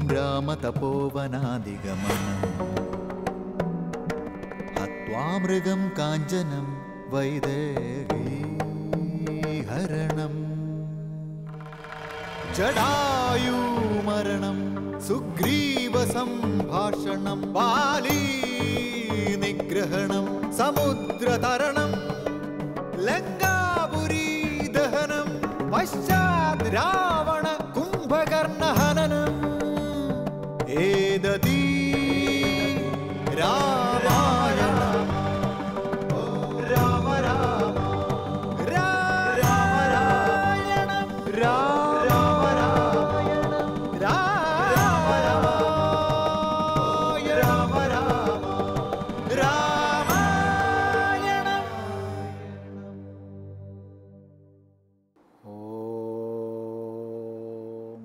രാമതപോവനാദിഗമനം ഹത്വാ മൃഗം കാഞ്ചനം വൈദേഹീഹരണം ജടായൂമരണം സുഗ്രീവസംഭാഷണം ബാലീ നിഗ്രഹണം സമുദ്രതരണം ലങ്കാപുരീ ദഹനം പശ്ചാത് രാവണ കുംഭകർണഹനനം ഏതീ രാമായണ രാമ രാമ രാമായണം രാമ രാമായണം രാമ രാമ രാമ രാമായണം ഓം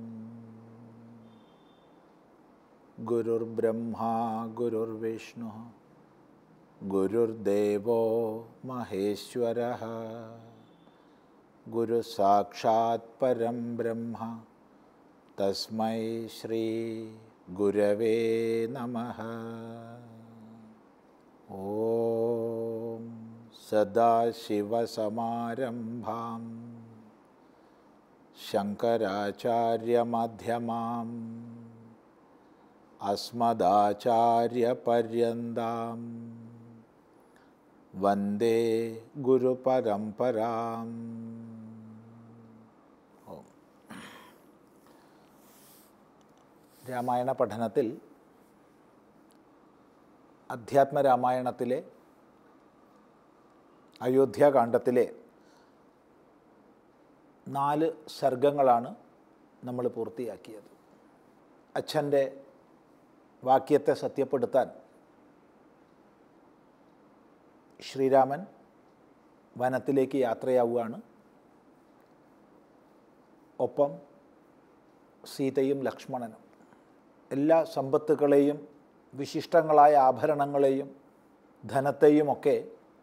ഗുരുർബ്രഹ്മാ ഗുരുർവിഷ്ണു ഗുരുർദേവോ മഹേശ്വര ഗുരു സാക്ഷാത് പരം ബ്രഹ്മ തസ്മൈ ശ്രീ ഗുരവേ നമ ഓം സദാശിവസമാരംഭാം ശങ്കരാചാര്യമധ്യമാം അസ്മദാചാര്യപര്യന്താം വന്ദേ ഗുരുപരമ്പരാം ഓം രാമായണ പഠനത്തിൽ അധ്യാത്മരാമായണത്തിലെ അയോധ്യാകാന്ഡത്തിലെ നാല് സർഗങ്ങളാണ് നമ്മൾ പൂർത്തിയാക്കിയത് അച്ഛൻ്റെ വാക്യത്തെ സത്യപ്പെടുത്താൻ ശ്രീരാമൻ വനത്തിലേക്ക് യാത്രയാവുകയാണ് ഒപ്പം സീതയും ലക്ഷ്മണനും എല്ലാ സമ്പത്തുകളെയും വിശിഷ്ടങ്ങളായ ആഭരണങ്ങളെയും ധനത്തെയുമൊക്കെ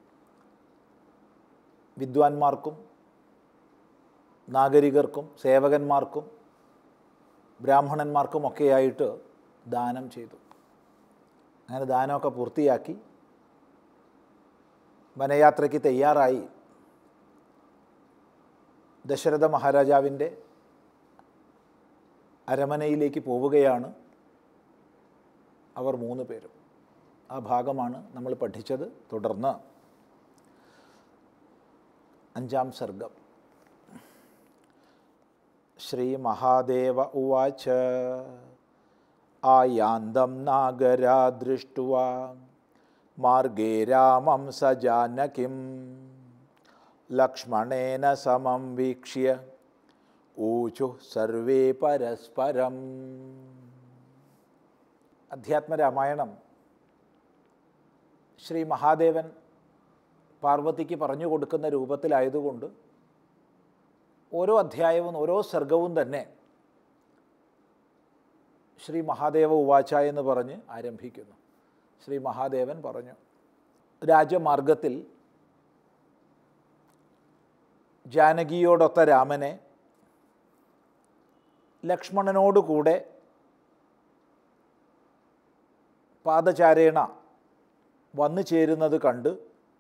വിദ്വാൻമാർക്കും നാഗരികർക്കും സേവകന്മാർക്കും ബ്രാഹ്മണന്മാർക്കുമൊക്കെയായിട്ട് ദാനം ചെയ്തു അങ്ങനെ ദാനമൊക്കെ പൂർത്തിയാക്കി വനയാത്രയ്ക്ക് തയ്യാറായി ദശരഥ മഹാരാജാവിൻ്റെ അരമനയിലേക്ക് പോവുകയാണ് അവർ മൂന്ന് പേരും ആ ഭാഗമാണ് നമ്മൾ പഠിച്ചത് തുടർന്ന് അഞ്ചാം സർഗം ശ്രീമഹാദേവ ഉവാച ആയാന്തം നാഗരാ ദൃഷ്ട്വാ മാർഗേ രാമം സ ജാനകിം ലക്ഷ്മണേന സമം വീക്ഷ്യ ഊചു സർവേ പരസ്പരം അധ്യാത്മരാമായണം ശ്രീ മഹാദേവൻ പാർവതിക്ക് പറഞ്ഞു കൊടുക്കുന്ന രൂപത്തിലായതുകൊണ്ട് ഓരോ അധ്യായവും ഓരോ സർഗവും തന്നെ ശ്രീ മഹാദേവ ഉവാച എന്ന് പറഞ്ഞ് ആരംഭിക്കുന്നു ശ്രീ മഹാദേവൻ പറഞ്ഞു രാജമാർഗത്തിൽ ജാനകിയോടൊത്ത രാമനെ ലക്ഷ്മണനോടുകൂടെ പാദചാരേണ വന്നു ചേരുന്നത് കണ്ട്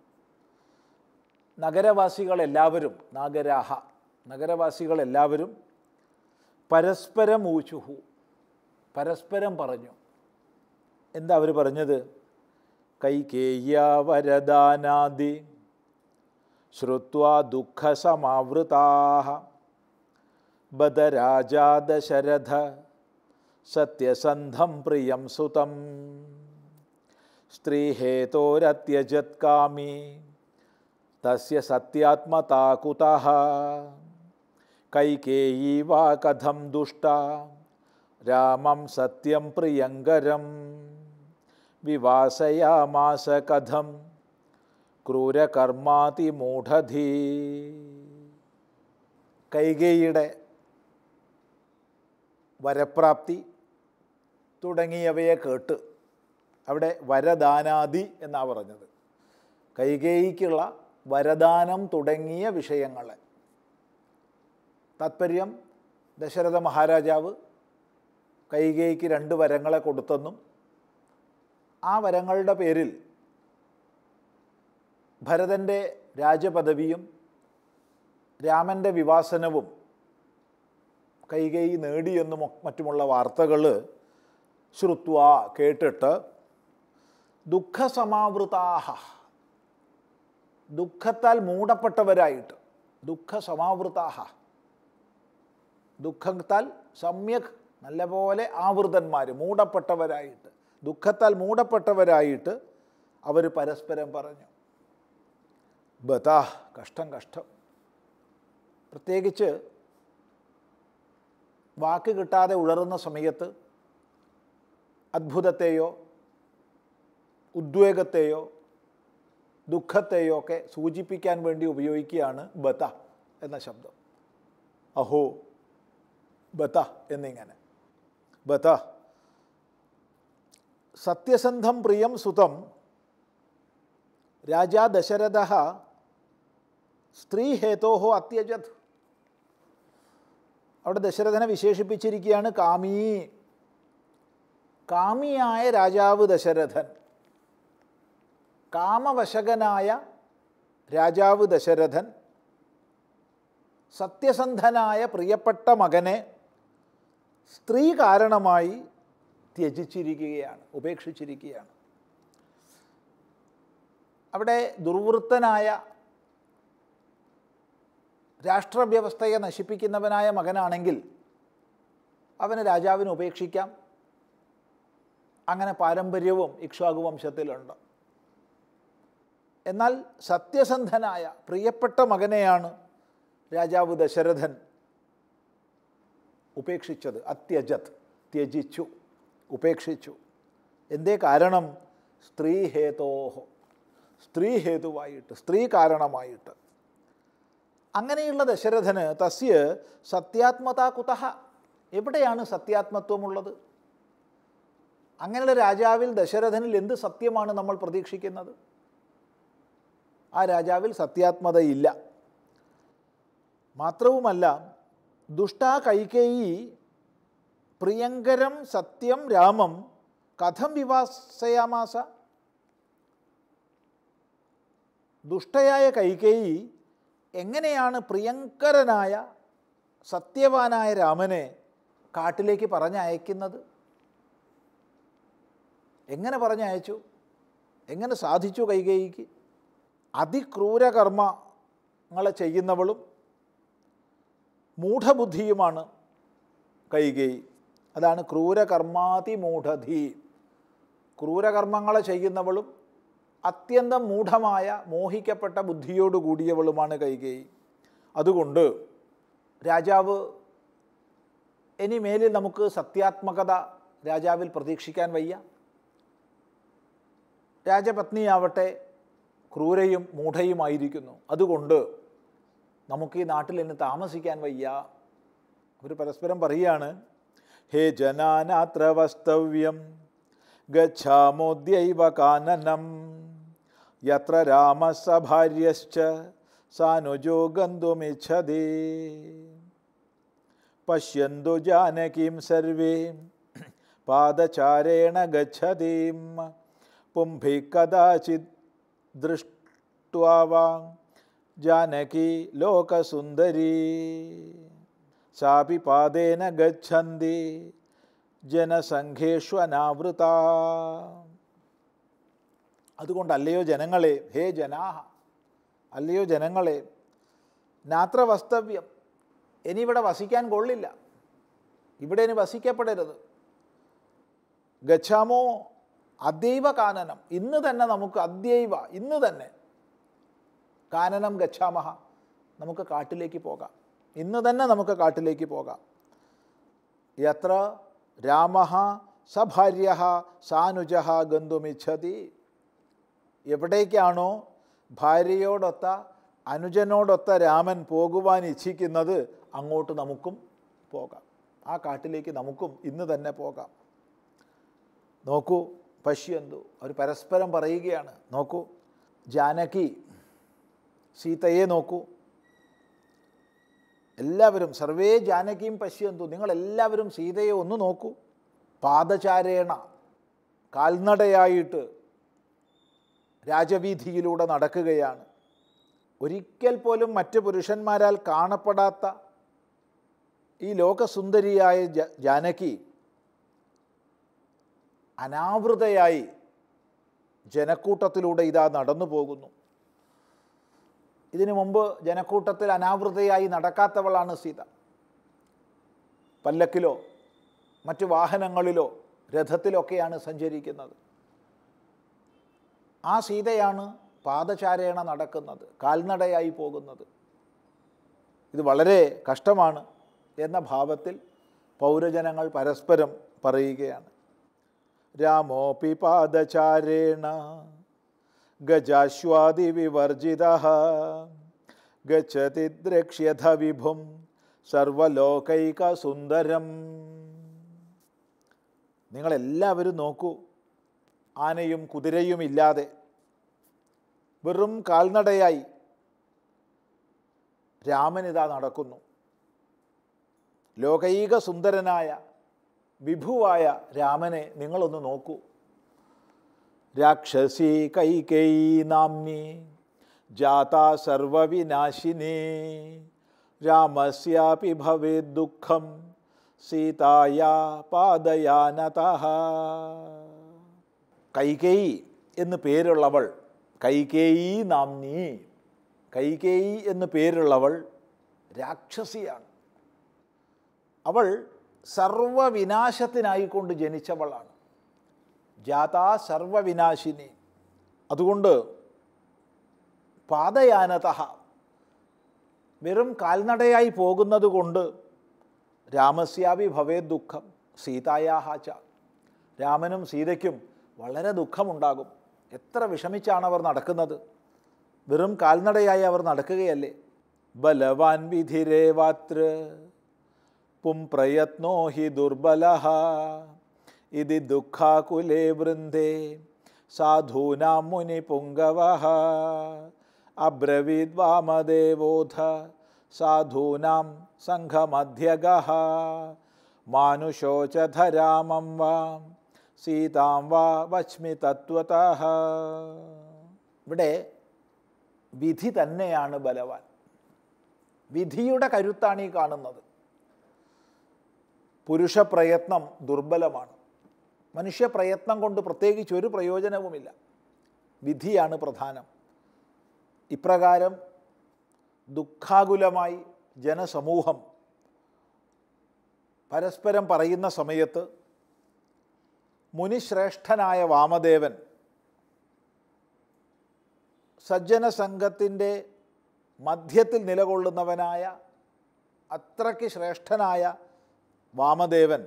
നഗരവാസികളെല്ലാവരും നാഗരാഹ നഗരവാസികളെല്ലാവരും പരസ്പരം ഊച്ചുഹു പരസ്പരം പറഞ്ഞു എന്താ അവർ പറഞ്ഞത് കൈകേയ്യ വരദാനാദി ശ്രുത്വാ ദുഃഖസമാവൃതാ ബദരാജാ ദശരഥ സത്യസന്ധം പ്രിയം സുതം സ്ത്രീഹേതോരത്യജത്കാമി തസ്യ സത്യാത്മതാ കുതഃ കൈകേയീ വാ കഥം ദുഷ്ട രാമം സത്യം പ്രിയങ്കരം വിവാസയാമാസ കഥം ക്രൂരകർമാതിമൂഢധീ കൈകേയിയുടെ വരപ്രാപ്തി തുടങ്ങിയവയെ കേട്ട് അവിടെ വരദാനാദി എന്നാണ് പറഞ്ഞത് കൈകേയിക്കുള്ള വരദാനം തുടങ്ങിയ വിഷയങ്ങളെ താത്പര്യം ദശരഥ മഹാരാജാവ് കൈകേയിക്ക് രണ്ട് വരങ്ങളെ കൊടുത്തെന്നും ആ വരങ്ങളുടെ പേരിൽ ഭരതൻ്റെ രാജപദവിയും രാമൻ്റെ വിവാസനവും കൈകേയി നേടിയെന്നും ഒ- മറ്റുമുള്ള വാർത്തകൾ ശ്രുത്വ കേട്ടിട്ട് ദുഃഖസമാവൃതാഹ ദുഃഖത്താൽ മൂടപ്പെട്ടവരായിട്ട് ദുഃഖസമാവൃതാഹ ദുഃഖത്താൽ സമ്യക് നല്ലപോലെ ആവൃതന്മാർ മൂടപ്പെട്ടവരായിട്ട് ദുഃഖത്താൽ മൂടപ്പെട്ടവരായിട്ട് അവർ പരസ്പരം പറഞ്ഞു ബതാ കഷ്ടം കഷ്ടം പ്രത്യേകിച്ച് വാക്ക് കിട്ടാതെ ഉഴറുന്ന സമയത്ത് അത്ഭുതത്തെയോ ഉദ്വേഗത്തെയോ ദുഃഖത്തെയോ ഒക്കെ സൂചിപ്പിക്കാൻ വേണ്ടി ഉപയോഗിക്കുകയാണ് ബത എന്ന ശബ്ദം അഹോ ബത എന്നിങ്ങനെ ബത സത്യസന്ധം പ്രിയം സുതം രാജാ ദശരഥ സ്ത്രീഹേതോഹോ അത്യജത് അവിടെ ദശരഥനെ വിശേഷിപ്പിച്ചിരിക്കുകയാണ് കാമീ കാമിയായ രാജാവ് ദശരഥൻ കാമവശകനായ രാജാവ് ദശരഥൻ സത്യസന്ധനായ പ്രിയപ്പെട്ട മകനെ സ്ത്രീ കാരണമായി ത്യജിച്ചിരിക്കുകയാണ് ഉപേക്ഷിച്ചിരിക്കുകയാണ് അവിടെ ദുർവൃത്തനായ രാഷ്ട്രവ്യവസ്ഥയെ നശിപ്പിക്കുന്നവനായ മകനാണെങ്കിൽ അവന് രാജാവിന് ഉപേക്ഷിക്കാം അങ്ങനെ പാരമ്പര്യവും ഇക്ഷ്വാകു വംശത്തിലുണ്ട് എന്നാൽ സത്യസന്ധനായ പ്രിയപ്പെട്ട മകനെയാണ് രാജാവ് ദശരഥൻ ഉപേക്ഷിച്ചത് അത്യജത് ത്യജിച്ചു ഉപേക്ഷിച്ചു എന്തേ കാരണം സ്ത്രീ ഹേതോഹോ സ്ത്രീ ഹേതുവായിട്ട് സ്ത്രീ കാരണമായിട്ട് അങ്ങനെയുള്ള ദശരഥന് തസ്യ സത്യാത്മത കുതഹ എവിടെയാണ് സത്യാത്മത്വമുള്ളത് അങ്ങനെയുള്ള രാജാവിൽ ദശരഥനിൽ എന്ത് സത്യമാണ് നമ്മൾ പ്രതീക്ഷിക്കുന്നത് ആ രാജാവിൽ സത്യാത്മതയില്ല മാത്രവുമല്ല ദുഷ്ടാ കൈകേയി പ്രിയങ്കരം സത്യം രാമം കഥം വിവാസയാമാസ ദുഷ്ടയായ കൈകേയി എങ്ങനെയാണ് പ്രിയങ്കരനായ സത്യവാനായ രാമനെ കാട്ടിലേക്ക് പറഞ്ഞയക്കുന്നത് എങ്ങനെ പറഞ്ഞയച്ചു എങ്ങനെ സാധിച്ചു കൈകേയിക്ക് അതിക്രൂരകർമ്മങ്ങളെ ചെയ്യുന്നവളും മൂഢബുദ്ധിയുമാണ് കൈകേയി അതാണ് ക്രൂരകർമാതിമൂഢധി ക്രൂരകർമ്മങ്ങളെ ചെയ്യുന്നവളും അത്യന്തം മൂഢമായ മോഹിക്കപ്പെട്ട ബുദ്ധിയോട് കൂടിയവളുമാണ് കൈകേയി അതുകൊണ്ട് രാജാവ് ഇനി മേലിൽ നമുക്ക് സത്യാത്മകത രാജാവിൽ പ്രതീക്ഷിക്കാൻ വയ്യ രാജപത്നിയാവട്ടെ ക്രൂരയും മൂഢയുമായിരിക്കുന്നു അതുകൊണ്ട് നമുക്ക് ഈ നാട്ടിൽ ഇനി താമസിക്കാൻ വയ്യ അവർ പരസ്പരം പറയുകയാണ് ഹേ ജനാനാത്ര വസ്തവ്യം ഗച്ഛാമോദ്യൈവ കാനനം യത്ര രാമസഭാര്യശ്ച സാനുജോ ഗന്തുമിച്ഛതി പശ്യന്തു ജാനകീം സർവേ പാദചാരേണ ഗച്ഛതീം പുംഭി കഥാചിത് ദൃഷ്ട്വാ വാ ജാനകി ലോകസുന്ദരീ സാപി പാദേന ഗച്ഛന്തി ജനസംഘേഷ്വനാവൃത അതുകൊണ്ടല്ലയോ ജനങ്ങളെ ഹേ ജനാഹ അല്ലയോ ജനങ്ങളെ നാത്ര വസ്തവ്യം ഇനി ഇവിടെ വസിക്കാൻ കൊള്ളില്ല ഇവിടെ ഇനി വസിക്കപ്പെടരുത് ഗച്ഛാമോ അദ്യൈവ കാനനം ഇന്ന് തന്നെ നമുക്ക് അദ്യൈവ ഇന്ന് തന്നെ കാനനം ഗച്ഛാമഹ നമുക്ക് കാട്ടിലേക്ക് പോകാം ഇന്ന് തന്നെ നമുക്ക് കാട്ടിലേക്ക് പോകാം യത്ര രാമ സഭാര്യ സാനുജ ഗന്തുമിച്ഛതി എവിടേക്കാണോ ഭാര്യയോടൊത്ത അനുജനോടൊത്ത രാമൻ പോകുവാൻ ഇച്ഛിക്കുന്നത് അങ്ങോട്ട് നമുക്കും പോകാം ആ കാട്ടിലേക്ക് നമുക്കും ഇന്ന് തന്നെ പോകാം നോക്കൂ പശ്യന്തു അവർ പരസ്പരം പറയുകയാണ് നോക്കൂ ജാനകി സീതയെ നോക്കൂ എല്ലാവരും സർവേ ജാനകിയും പശ്യന്തു നിങ്ങളെല്ലാവരും സീതയെ ഒന്ന് നോക്കൂ പാദചാരേണ കാൽനടയായിട്ട് രാജവീഥിയിലൂടെ നടക്കുകയാണ് ഒരിക്കൽ പോലും മറ്റ് പുരുഷന്മാരാൽ കാണപ്പെടാത്ത ഈ ലോകസുന്ദരിയായ ജ ജാനകി അനാവൃതയായി ജനക്കൂട്ടത്തിലൂടെ ഇതാ നടന്നു പോകുന്നു ഇതിനു മുമ്പ് ജനക്കൂട്ടത്തിൽ അനാവൃതയായി നടക്കാത്തവളാണ് സീത പല്ലക്കിലോ മറ്റു വാഹനങ്ങളിലോ രഥത്തിലൊക്കെയാണ് സഞ്ചരിക്കുന്നത് ആ സീതയാണ് പാദചാരേണ നടക്കുന്നത് കാൽനടയായി പോകുന്നത് ഇത് വളരെ കഷ്ടമാണ് എന്ന ഭാവത്തിൽ പൗരജനങ്ങൾ പരസ്പരം പറയുകയാണ് രാമോപി പാദചാരേണ ഗജാശ്വാദി വിവർജിത ഗച്ഛതി ദ്രക്ഷ്യഥ വിഭും സർവലോകൈക സുന്ദരം നിങ്ങളെല്ലാവരും നോക്കൂ ആനയും കുതിരയും ഇല്ലാതെ വെറും കാൽനടയായി രാമനിതാ നടക്കുന്നു ലോകൈക സുന്ദരനായ വിഭുവായ രാമനെ നിങ്ങളൊന്ന് നോക്കൂ രാക്ഷസി കൈകേയി നാംനി ജാത സർവവിനാശിനി രാമസ്യാപി ഭവേത് ദുഃഖം സീതായ പാദയാനത കൈകേയി എന്ന് പേരുള്ളവൾ കൈകേയി നാംനി കൈകേയി എന്ന് പേരുള്ളവൾ രാക്ഷസിയാണ് അവൾ സർവവിനാശത്തിനായിക്കൊണ്ട് ജനിച്ചവളാണ് ജാതാ സർവവിനാശിനി അതുകൊണ്ട് പാദയാനത വെറും കാൽനടയായി പോകുന്നത് കൊണ്ട് രാമസ്യാവി ഭവേ ദുഃഖം സീതായാഹാച്ച രാമനും സീതയ്ക്കും വളരെ ദുഃഖമുണ്ടാകും എത്ര വിഷമിച്ചാണ് അവർ നടക്കുന്നത് വെറും കാൽനടയായി അവർ നടക്കുകയല്ലേ ബലവാൻ വിധിരേവാത്ര പും പ്രയത്നോ ഹി ദുർബല ഇതി ദുഃഖാകുലേ വൃന്ദേ സാധൂനാം മുനി പുങ്കവ അബ്രവീദ് വാമദേവോധ സാധൂനാം സംഘമധ്യഗ മാനുഷോചധരാമം വാം സീതാം വാ വച്മി തത്വത ഇവിടെ വിധി തന്നെയാണ് ബലവാൻ വിധിയുടെ കരുത്താണ് ഈ കാണുന്നത് പുരുഷ പ്രയത്നം ദുർബലമാണ് മനുഷ്യ പ്രയത്നം കൊണ്ട് പ്രത്യേകിച്ച് ഒരു പ്രയോജനവുമില്ല വിധിയാണ് പ്രധാനം ഇപ്രകാരം ദുഃഖാകുലമായി ജനസമൂഹം പരസ്പരം പറയുന്ന സമയത്ത് മുനിശ്രേഷ്ഠനായ വാമദേവൻ സജ്ജന സംഘത്തിൻ്റെ മധ്യത്തിൽ നിലകൊള്ളുന്നവനായ അത്രയ്ക്ക് ശ്രേഷ്ഠനായ വാമദേവൻ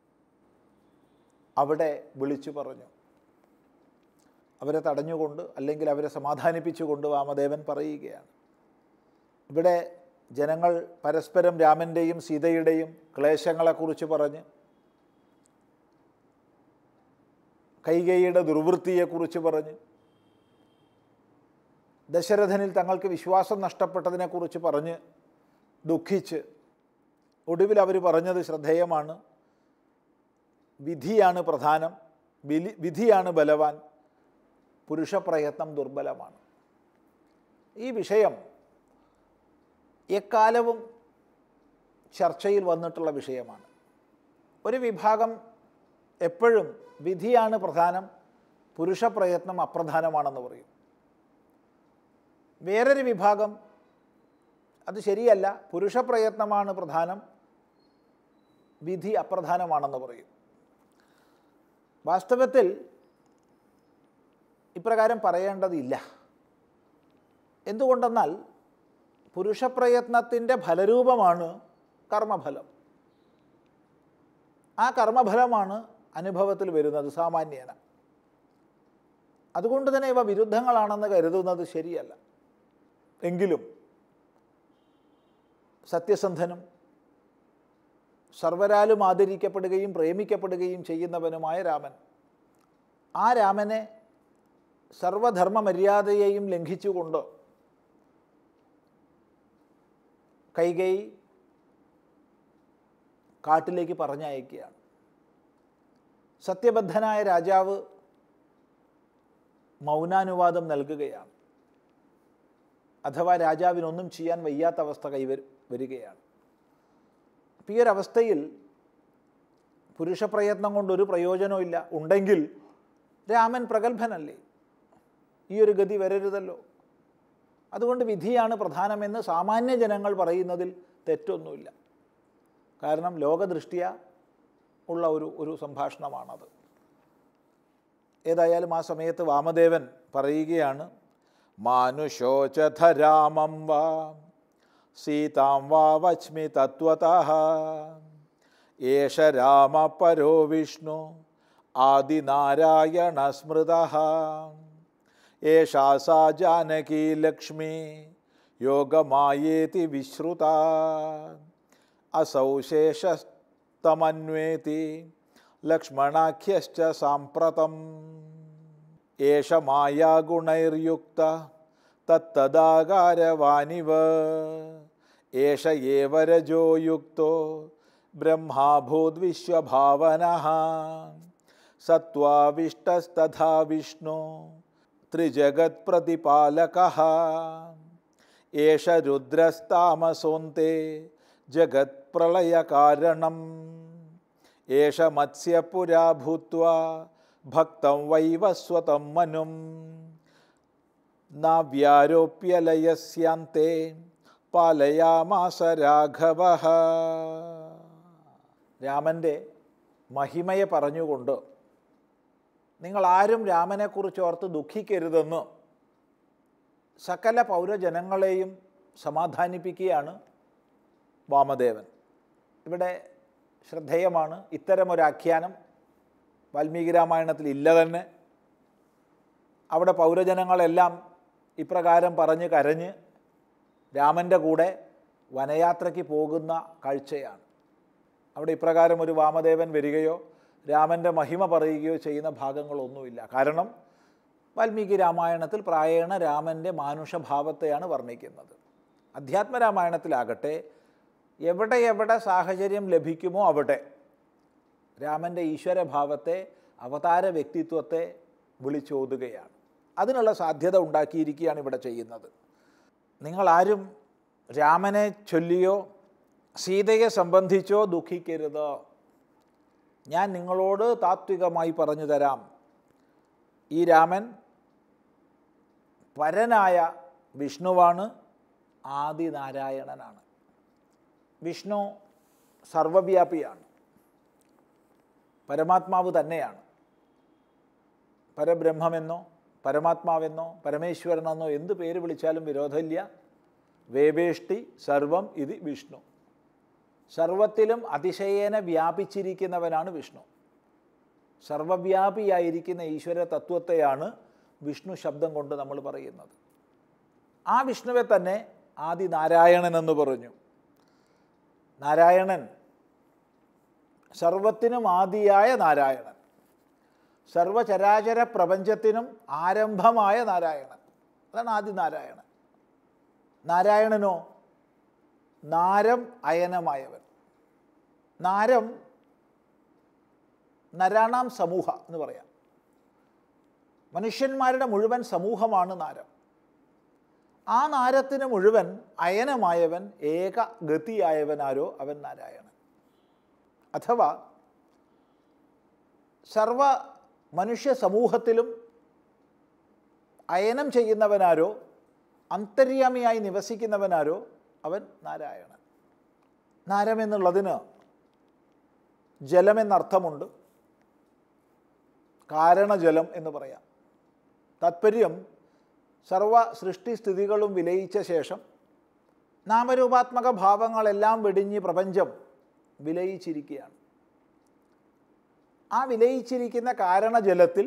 അവിടെ വിളിച്ചു പറഞ്ഞു അവരെ തടഞ്ഞുകൊണ്ട് അല്ലെങ്കിൽ അവരെ സമാധാനിപ്പിച്ചുകൊണ്ട് വാമദേവൻ പറയുകയാണ് ഇവിടെ ജനങ്ങൾ പരസ്പരം രാമൻ്റെയും സീതയുടെയും ക്ലേശങ്ങളെക്കുറിച്ച് പറഞ്ഞ് കൈകൈയുടെ ദുർവൃത്തിയെക്കുറിച്ച് പറഞ്ഞ് ദശരഥനിൽ തങ്ങൾക്ക് വിശ്വാസം നഷ്ടപ്പെട്ടതിനെക്കുറിച്ച് പറഞ്ഞ് ദുഃഖിച്ച് ഒടുവിൽ അവർ പറഞ്ഞത് ശ്രദ്ധേയമാണ് വിധിയാണ് പ്രധാനം വിലി വിധിയാണ് ബലവാൻ പുരുഷപ്രയത്നം ദുർബലമാണ് ഈ വിഷയം എക്കാലവും ചർച്ചയിൽ വന്നിട്ടുള്ള വിഷയമാണ് ഒരു വിഭാഗം എപ്പോഴും വിധിയാണ് പ്രധാനം പുരുഷപ്രയത്നം അപ്രധാനമാണെന്ന് പറയും വേറൊരു വിഭാഗം അത് ശരിയല്ല പുരുഷപ്രയത്നമാണ് പ്രധാനം വിധി അപ്രധാനമാണെന്ന് പറയും വാസ്തവത്തിൽ ഇപ്രകാരം പറയേണ്ടതില്ല എന്തുകൊണ്ടെന്നാൽ പുരുഷപ്രയത്നത്തിൻ്റെ ഫലരൂപമാണ് കർമ്മഫലം ആ കർമ്മഫലമാണ് അനുഭവത്തിൽ വരുന്നത് സാമാന്യേന അതുകൊണ്ട് തന്നെ ഇവ വിരുദ്ധങ്ങളാണെന്ന് കരുതുന്നത് ശരിയല്ല എങ്കിലും സത്യസന്ധനും സർവരാലും ആദരിക്കപ്പെടുകയും പ്രേമിക്കപ്പെടുകയും ചെയ്യുന്നവനുമായ രാമൻ ആ രാമനെ സർവധർമ്മ മര്യാദയെയും ലംഘിച്ചുകൊണ്ട് കൈകൈ കാട്ടിലേക്ക് പറഞ്ഞയക്കുകയാണ് സത്യബദ്ധനായ രാജാവ് മൗനാനുവാദം നൽകുകയാണ് അഥവാ രാജാവിനൊന്നും ചെയ്യാൻ വയ്യാത്ത അവസ്ഥ കൈവരും വരികയാണ് അപ്പം ഈ ഒരു അവസ്ഥയിൽ പുരുഷപ്രയത്നം കൊണ്ടൊരു പ്രയോജനവും ഇല്ല ഉണ്ടെങ്കിൽ രാമൻ പ്രഗത്ഭനല്ലേ ഈ ഒരു ഗതി വരരുതല്ലോ അതുകൊണ്ട് വിധിയാണ് പ്രധാനമെന്ന് സാമാന്യ ജനങ്ങൾ പറയുന്നതിൽ തെറ്റൊന്നുമില്ല കാരണം ലോകദൃഷ്ടിയ ഉള്ള ഒരു ഒരു സംഭാഷണമാണത് ഏതായാലും ആ സമയത്ത് വാമദേവൻ പറയുകയാണ് മാനുഷോചഥ രാമം വാ സീതാം വാ വച്മി തത്വത ഏഷ രാമ പരോ വിഷ്ണു ആദിനാരായണ സ്മൃത ഏഷാ സാ ജാനകീ ലക്ഷ്മി യോഗമായേതി വിശ്രുത അസൗ ശേഷസ്തമന്വേതി ലക്ഷ്മണാഖ്യശ്ച സാമ്പ്രതം ഏഷ മായാഗുണൈർയുക്ത തത്തദാകാരവാനിവ ഏഷ ഏവ രജോ യുക്തോ ബ്രഹ്മാഭൂത് വിശ്വഭാവന സത്വാവിഷ്ടസ്തഥാ വിഷ്ണു ത്രിജഗത്പ്രതിപാലക ഏഷ രുദ്രസ്താമസോന്തെ ജഗത്പ്രളയകാരണം ഏഷ മത്സ്യപുരാ ഭൂത്വാ ഭക്തം വൈവസ്വതം മനും നാവ്യാരോപ്യലയസ്യാന്തെ പാലയാമാസ രാഘവ രാമൻ്റെ മഹിമയെ പറഞ്ഞുകൊണ്ട് നിങ്ങൾ ആരും രാമനെക്കുറിച്ച് ഓർത്ത് ദുഃഖിക്കരുതെന്ന് സകല പൗരജനങ്ങളെയും സമാധാനിപ്പിക്കുകയാണ് വാമദേവൻ ഇവിടെ ശ്രദ്ധേയമാണ് ഇത്തരമൊരാഖ്യാനം വാൽമീകി രാമായണത്തിൽ ഇല്ല തന്നെ അവിടെ പൗരജനങ്ങളെല്ലാം ഇപ്രകാരം പറഞ്ഞ് കരഞ്ഞ് രാമൻ്റെ കൂടെ വനയാത്രയ്ക്ക് പോകുന്ന കാഴ്ചയാണ് അവിടെ ഇപ്രകാരം ഒരു വാമദേവൻ വരികയോ രാമൻ്റെ മഹിമ പറയുകയോ ചെയ്യുന്ന ഭാഗങ്ങളൊന്നുമില്ല കാരണം വാൽമീകി രാമായണത്തിൽ പ്രായേണ രാമൻ്റെ മാനുഷഭാവത്തെയാണ് വർണ്ണിക്കുന്നത് അധ്യാത്മരാമായണത്തിലാകട്ടെ എവിടെ എവിടെ സാഹചര്യം ലഭിക്കുമോ അവിടെ രാമൻ്റെ ഈശ്വരഭാവത്തെ അവതാര വ്യക്തിത്വത്തെ വിളിച്ചോതുകയാണ് അതിനുള്ള സാധ്യത ഉണ്ടാക്കിയിരിക്കുകയാണ് ഇവിടെ ചെയ്യുന്നത് നിങ്ങളാരും രാമനെ ചൊല്ലിയോ സീതയെ സംബന്ധിച്ചോ ദുഃഖിക്കരുത് ഞാൻ നിങ്ങളോട് താത്വികമായി പറഞ്ഞു തരാം ഈ രാമൻ പരനായ വിഷ്ണുവാണ് ആദിനാരായണനാണ് വിഷ്ണു സർവവ്യാപിയാണ് പരമാത്മാവ് തന്നെയാണ് പരബ്രഹ്മമെന്നോ പരമാത്മാവെന്നോ പരമേശ്വരനെന്നോ എന്ത് പേര് വിളിച്ചാലും വിരോധമില്ല വേവേഷ്ടി സർവം ഇത് വിഷ്ണു സർവത്തിലും അതിശയേന വ്യാപിച്ചിരിക്കുന്നവനാണ് വിഷ്ണു സർവവ്യാപിയായിരിക്കുന്ന ഈശ്വര തത്വത്തെയാണ് വിഷ്ണു ശബ്ദം കൊണ്ട് നമ്മൾ പറയുന്നത് ആ വിഷ്ണുവെ തന്നെ ആദി നാരായണൻ എന്ന് പറഞ്ഞു നാരായണൻ സർവത്തിനും ആദിയായ നാരായണൻ സർവചരാചര പ്രപഞ്ചത്തിനും ആരംഭമായ നാരായണൻ അതാണ് ആദി നാരായണൻ നാരായണനോ നാരം അയനമായവൻ നാരം നരാണാം സമൂഹ എന്ന് പറയാം മനുഷ്യന്മാരുടെ മുഴുവൻ സമൂഹമാണ് നാരം ആ നാരത്തിന് മുഴുവൻ അയനമായവൻ ഏക ഗതിയായവനാരോ അവൻ നാരായണൻ അഥവാ സർവ മനുഷ്യ സമൂഹത്തിലും അയനം ചെയ്യുന്നവനാരോ അന്തര്യാമിയായി നിവസിക്കുന്നവനാരോ അവൻ നാരായണൻ നാരമെന്നുള്ളതിന് ജലമെന്നർത്ഥമുണ്ട് കാരണജലം എന്ന് പറയാം താത്പര്യം സർവ സൃഷ്ടിസ്ഥിതികളും വിലയിച്ച ശേഷം നാമരൂപാത്മക ഭാവങ്ങളെല്ലാം വെടിഞ്ഞ് പ്രപഞ്ചം വിലയിച്ചിരിക്കുകയാണ് ആ വിലയിച്ചിരിക്കുന്ന കാരണജലത്തിൽ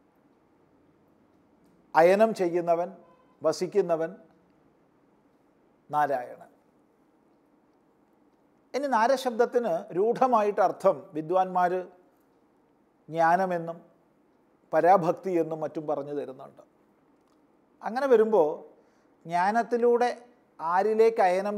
അയനം ചെയ്യുന്നവൻ വസിക്കുന്നവൻ നാരായണൻ ഇനി നാരശബ്ദത്തിന് രൂഢമായിട്ട് അർത്ഥം വിദ്വാൻമാർ ജ്ഞാനമെന്നും പരാഭക്തി എന്നും മറ്റും പറഞ്ഞു തരുന്നുണ്ട് അങ്ങനെ വരുമ്പോൾ ജ്ഞാനത്തിലൂടെ ആരിലേക്ക് അയനം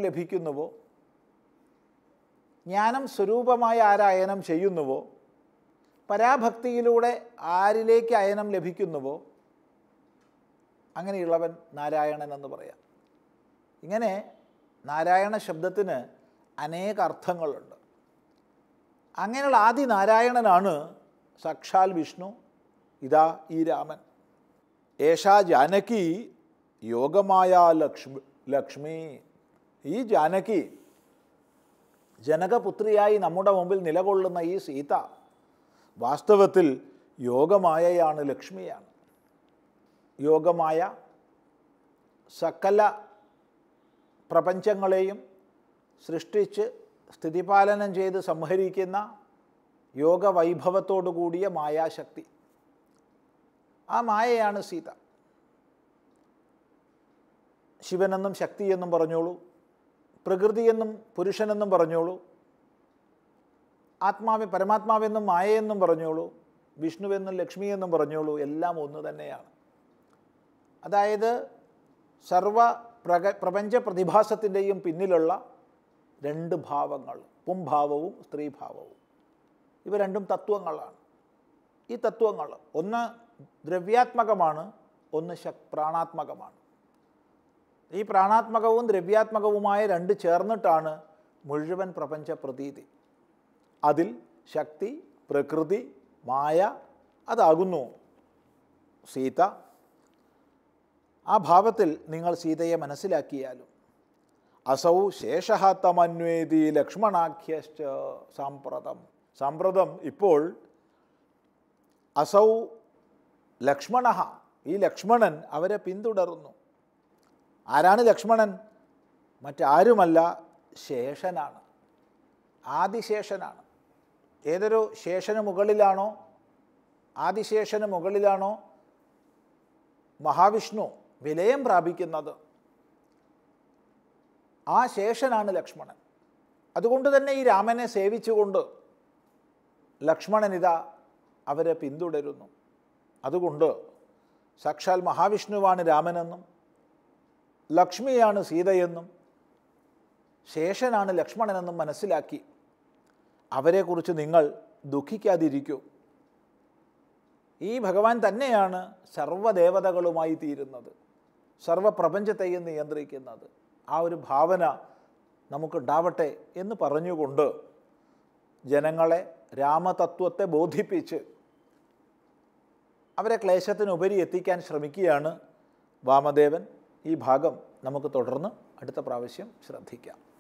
പരാഭക്തിയിലൂടെ ആരിലേക്ക് അയനം ലഭിക്കുന്നുവോ അങ്ങനെയുള്ളവൻ നാരായണൻ എന്ന് പറയാം ഇങ്ങനെ നാരായണ ശബ്ദത്തിന് അനേക അർത്ഥങ്ങളുണ്ട് അങ്ങനെയുള്ള ആദി നാരായണനാണ് സാക്ഷാൽ വിഷ്ണു ഇതാ ഈ രാമൻ ഏഷാ ജാനകി യോഗമായ ലക്ഷ്മി ലക്ഷ്മി ഈ ജാനകി ജനകപുത്രിയായി നമ്മുടെ മുമ്പിൽ നിലകൊള്ളുന്ന ഈ സീത വാസ്തവത്തിൽ യോഗമായയാണ് ലക്ഷ്മിയാണ് യോഗമായ സകല പ്രപഞ്ചങ്ങളെയും സൃഷ്ടിച്ച് സ്ഥിതിപാലനം ചെയ്ത് സംഹരിക്കുന്ന യോഗവൈഭവത്തോടു കൂടിയ മായാശക്തി ആ മായയാണ് സീത ശിവനെന്നും ശക്തിയെന്നും പറഞ്ഞോളൂ പ്രകൃതിയെന്നും പുരുഷനെന്നും പറഞ്ഞോളൂ ആത്മാവെ പരമാത്മാവെന്നും മായയെന്നും പറഞ്ഞോളൂ വിഷ്ണുവെന്നും ലക്ഷ്മിയെന്നും പറഞ്ഞോളൂ എല്ലാം ഒന്ന് തന്നെയാണ് അതായത് സർവ പ്രക പ്രപഞ്ച പ്രതിഭാസത്തിൻ്റെയും പിന്നിലുള്ള രണ്ട് ഭാവങ്ങൾ പുംഭാവവും സ്ത്രീഭാവവും ഇവ രണ്ടും തത്വങ്ങളാണ് ഈ തത്വങ്ങൾ ഒന്ന് ദ്രവ്യാത്മകമാണ് ഒന്ന് ശക് പ്രാണാത്മകമാണ് ഈ പ്രാണാത്മകവും ദ്രവ്യാത്മകവുമായ രണ്ട് ചേർന്നിട്ടാണ് മുഴുവൻ പ്രപഞ്ച പ്രതീതി അതിൽ ശക്തി പ്രകൃതി മായ അതാകുന്നു സീത ആ ഭാവത്തിൽ നിങ്ങൾ സീതയെ മനസ്സിലാക്കിയാലും അസൗ ശേഷ തമന്വേതി ലക്ഷ്മണാഖ്യശ്ച സാമ്പ്രതം സാമ്പ്രതം ഇപ്പോൾ അസൗ ലക്ഷ്മണ ഈ ലക്ഷ്മണൻ അവരെ പിന്തുടരുന്നു ആരാണ് ലക്ഷ്മണൻ മറ്റാരുമല്ല ശേഷനാണ് ആദിശേഷനാണ് ഏതൊരു ശേഷന് മുകളിലാണോ ആദിശേഷന് മുകളിലാണോ മഹാവിഷ്ണു വിലയം പ്രാപിക്കുന്നത് ആ ശേഷനാണ് ലക്ഷ്മണൻ അതുകൊണ്ട് തന്നെ ഈ രാമനെ സേവിച്ചുകൊണ്ട് ലക്ഷ്മണനിത അവരെ പിന്തുടരുന്നു അതുകൊണ്ട് സാക്ഷാൽ മഹാവിഷ്ണുവാണ് രാമനെന്നും ലക്ഷ്മിയാണ് സീതയെന്നും ശേഷനാണ് ലക്ഷ്മണനെന്നും മനസ്സിലാക്കി അവരെക്കുറിച്ച് നിങ്ങൾ ദുഃഖിക്കാതിരിക്കൂ ഈ ഭഗവാൻ തന്നെയാണ് സർവ്വദേവതകളുമായി തീരുന്നത് സർവപ്രപഞ്ചത്തെയും നിയന്ത്രിക്കുന്നത് ആ ഒരു ഭാവന നമുക്കുണ്ടാവട്ടെ എന്ന് പറഞ്ഞുകൊണ്ട് ജനങ്ങളെ രാമതത്വത്തെ ബോധിപ്പിച്ച് അവരെ ക്ലേശത്തിനുപരി എത്തിക്കാൻ ശ്രമിക്കുകയാണ് വാമദേവൻ ഈ ഭാഗം നമുക്ക് തുടർന്ന് അടുത്ത പ്രാവശ്യം ശ്രദ്ധിക്കാം